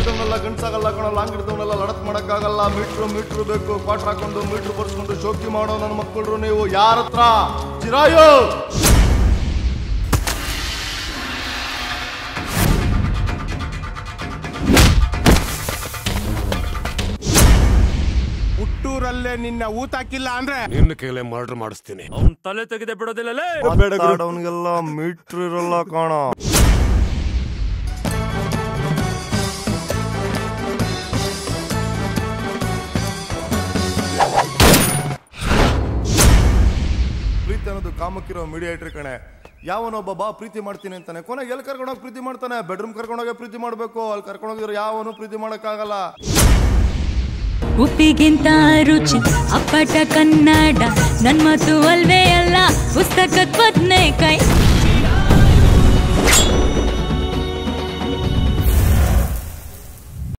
ಹಿಡ್ದವನೆಲ್ಲ ಗಂಡ್ಸಾಗಲ್ಲ ಕಣ ಲಾಂಗ್ ಹಿಡ್ದವನೆಲ್ಲ ಲಡತ್ ಮಾಡಕ್ಕಾಗಲ್ಲ ಮೀಟ್ರು ಮೀಟ್ರು ಬೇಕು ಕ್ವಾಟ್ರ್ ಹಾಕೊಂಡು ಮೀಟ್ರು ಬರ್ಸ್ಕೊಂಡು ಶೋಕಿ ಮಾಡೋ ನನ್ನ ಮಕ್ಕಳು ನೀವು ಯಾರ ಹತ್ರ ಚಿರಾಯು ಹುಟ್ಟೂರಲ್ಲೇ ನಿನ್ನ ಊತಾಕಿಲ್ಲ ಅಂದ್ರೆ ನಿನ್ನ ಕೈಲೇ ಮರ್ಡರ್ ಮಾಡಿಸ್ತೀನಿ ಅವ್ನ್ ತಲೆ ತೆಗೆದೆ ಬಿಡೋದಿಲ್ಲಲೇ ಮಾತಾಡೋನ್ಗೆಲ್ಲ ಮೀಟ್ರ್ ಇರಲ್ಲ ಕಾಣ ಪ್ರೀತಿ ಅನ್ನೋದು ಕಾಮಕ್ಕಿರೋ ಮೀಡಿಯೇಟರ್ ಕಣೆ ಯಾವನೊಬ್ಬ ಬಾ ಪ್ರೀತಿ ಮಾಡ್ತೀನಿ ಅಂತಾನೆ ಕೊನೆಗೆ ಎಲ್ಲಿ ಕರ್ಕೊಂಡೋಗಿ ಪ್ರೀತಿ ಮಾಡ್ತಾನೆ ಬೆಡ್ರೂಮ್ ಕರ್ಕೊಂಡೋಗಿ ಪ್ರೀತಿ ಮಾಡಬೇಕು ಅಲ್ಲಿ ಕರ್ಕೊಂಡೋಗಿದ್ರೆ ಯಾವನು ಪ್ರೀತಿ ಮಾಡೋಕ್ಕಾಗಲ್ಲ ಉಪ್ಪಿಗಿಂತ ರುಚಿ ಅಪ್ಪಟ ಕನ್ನಡ ನನ್ ಮಾತು ಅಲ್ವೇ ಅಲ್ಲ ಪುಸ್ತಕದ ಬದ್ನೇಕಾಯಿ